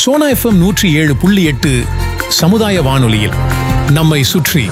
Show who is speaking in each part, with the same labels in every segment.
Speaker 1: Sona FM நூற்றி ஏழு புள்ளி எட்டு சமுதாய வானொலியில் நம்மை சுற்றி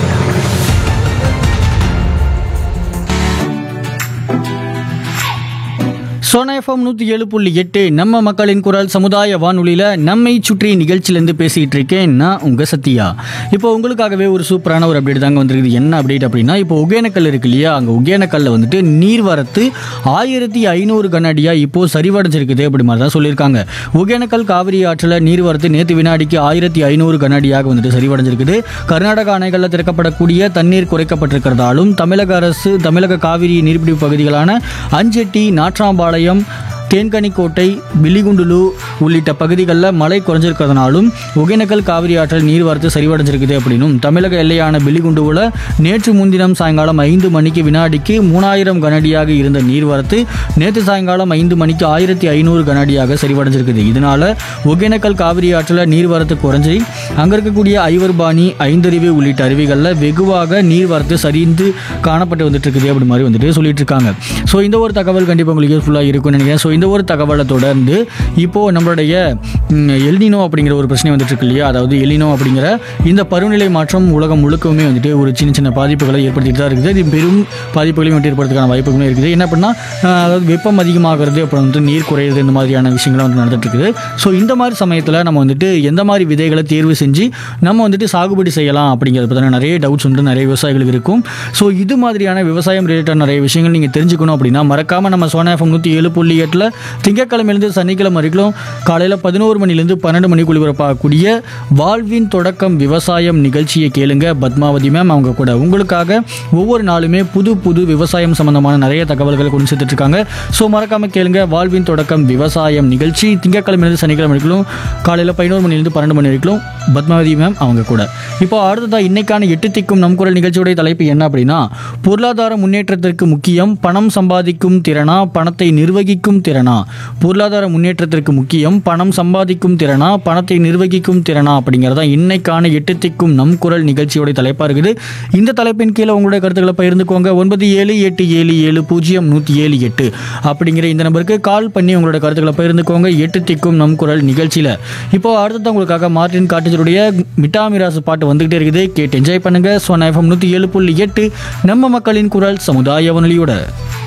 Speaker 2: சோனா எஃப்எம் நூற்றி ஏழு புள்ளி எட்டு நம்ம மக்களின் குரல் சமுதாய வானொலியில் நம்மை சுற்றி நிகழ்ச்சியிலேருந்து பேசிகிட்டு இருக்கேன் நான் உங்கள் சத்யா இப்போ உங்களுக்காகவே ஒரு சூப்பரான ஒரு அப்டேட் தாங்க வந்திருக்குது என்ன அப்டேட் அப்படின்னா இப்போ ஒகேனக்கல் இருக்கு இல்லையா அங்கே ஒகேனக்கல்ல வந்துட்டு நீர்வரத்து ஆயிரத்தி ஐநூறு கனஅடியாக இப்போது சரிவடைஞ்சிருக்குது அப்படி மாதிரி தான் சொல்லியிருக்காங்க ஒகேனக்கல் காவிரி ஆற்றில் நீர்வரத்து நேற்று வினாடிக்கு ஆயிரத்தி ஐநூறு கனஅடியாக வந்துட்டு சரிவடைஞ்சிருக்குது கர்நாடக அணைகளில் திறக்கப்படக்கூடிய தண்ணீர் குறைக்கப்பட்டிருக்கிறதாலும் தமிழக அரசு தமிழக காவிரி நீர்பிடிப்பு பகுதிகளான அஞ்செட்டி நாற்றாம்பாளையம் தேன்கனிக்கோட்டை பில்லிகுண்டுலு உள்ளிட்ட பகுதிகளில் மழை குறைஞ்சிருக்கிறதுனாலும் ஒகேனக்கல் காவிரி ஆற்றல் நீர்வரத்து சரிவடைஞ்சிருக்குது அப்படின்னும் தமிழக எல்லையான பில்லிகுண்டுவில் நேற்று முன்தினம் சாயங்காலம் ஐந்து மணிக்கு வினாடிக்கு மூணாயிரம் கனஅடியாக இருந்த நீர்வரத்து நேற்று சாயங்காலம் ஐந்து மணிக்கு ஆயிரத்தி ஐநூறு கனஅடியாக சரிவடைஞ்சிருக்குது இதனால ஒகேனக்கல் காவிரி ஆற்றில் நீர்வரத்து குறைஞ்சி அங்கே இருக்கக்கூடிய ஐவர்பாணி ஐந்தருவி உள்ளிட்ட அருவிகளில் வெகுவாக நீர்வரத்து சரிந்து காணப்பட்டு வந்துட்டு இருக்குது அப்படி மாதிரி வந்துட்டு சொல்லிட்டு இருக்காங்க ஸோ இந்த ஒரு தகவல் கண்டிப்பாக உங்களுக்கு யூஸ்ஃபுல்லாக இருக்கும்னு நினைக்கிறேன் ஸோ இந்த ஒரு தகவலை தொடர்ந்து இப்போது நம்மளுடைய ம், எல்னினோ அப்படிங்கிற ஒரு பிரச்சனை வந்துட்டு இருக்கு இல்லையா அதாவது எலினோ அப்படிங்கிற இந்த பருவநிலை மாற்றம் உலகம் முழுக்கவுமே வந்துட்டு ஒரு சின்ன சின்ன பாதிப்புகளை ஏற்படுத்திட்டு தான் இருக்குது இது பெரும் பாதிப்புகளையும் வந்துட்டு ஏற்படுறதுக்கான வாய்ப்புகளும் இருக்குது என்ன பண்ணால் அதாவது வெப்பம் அதிகமாகிறது அப்புறம் வந்து நீர் குறையிறது இந்த மாதிரியான விஷயங்கள்லாம் வந்து நடந்துட்டு இருக்குது ஸோ இந்த மாதிரி சமயத்தில் நம்ம வந்துட்டு எந்த மாதிரி விதைகளை தேர்வு செஞ்சு நம்ம வந்துட்டு சாகுபடி செய்யலாம் அப்படிங்கிறத பற்றின நிறைய டவுட்ஸ் வந்து நிறைய விவசாயிகளுக்கு இருக்கும் ஸோ இது மாதிரியான விவசாயம் ரிலேட்டட் நிறைய விஷயங்கள் நீங்கள் தெரிஞ்சுக்கணும் அப்படின்னா மறக்காமல் நம்ம சோனா எஃப்எம் நூற்றி ஏழு புள்ளி எட்டில் திங்கக்கிழமையிலேருந்து சனிக்கிழமை வரைக்கும் காலையில் பதினோரு மணிலேருந்து பன்னெண்டு மணிக்கு ஒளிபரப்பாகக்கூடிய வாழ்வின் தொடக்கம் விவசாயம் நிகழ்ச்சியை கேளுங்க பத்மாவதி மேம் அவங்க கூட உங்களுக்காக ஒவ்வொரு நாளுமே புது புது விவசாயம் சம்பந்தமான நிறைய தகவல்களை கொண்டு சேர்த்துட்டு இருக்காங்க ஸோ மறக்காம கேளுங்க வாழ்வின் தொடக்கம் விவசாயம் நிகழ்ச்சி திங்கட்கிழமையிலிருந்து சனிக்கிழமை வரைக்கும் காலையில் பதினோரு மணிலேருந்து பன்னெண்டு மணி வரைக்கும் பத்மாவதி மேம் அவங்க கூட இப்போ அடுத்ததா இன்னைக்கான எட்டு திக்கும் நம் குரல் நிகழ்ச்சியுடைய தலைப்பு என்ன அப்படின்னா பொருளாதார முன்னேற்றத்திற்கு முக்கியம் பணம் சம்பாதிக்கும் திறனா பணத்தை நிர்வகிக்கும் திறனா பொருளாதார முன்னேற்றத்திற்கு முக்கியம் பணம் சம்பாதிக்கும் திறனா பணத்தை நிர்வகிக்கும் திறனா அப்படிங்கிறதா இன்னைக்கான எட்டு திக்கும் நம் குரல் நிகழ்ச்சியோட தலைப்பாக இருக்குது இந்த தலைப்பின் கீழே உங்களுடைய கருத்துக்களை பகிர்ந்துக்கோங்க ஒன்பது ஏழு எட்டு ஏழு ஏழு பூஜ்ஜியம் நூற்றி ஏழு எட்டு அப்படிங்கிற இந்த நம்பருக்கு கால் பண்ணி உங்களோட கருத்துக்களை பகிர்ந்துக்கோங்க எட்டு திக்கும் நம் குரல் நிகழ்ச்சியில் இப்போ அடுத்தது உங்களுக்காக மார்டின் காட்டேஜருடைய மிட்டா மிராசு பாட்டு வந்துகிட்டே இருக்குது கேட்டு என்ஜாய் பண்ணுங்க சோனா எஃப்எம் நூற்றி ஏழு புள்ளி எட்டு நம்ம மக்களின் குரல் சமுதாய வானொலியோட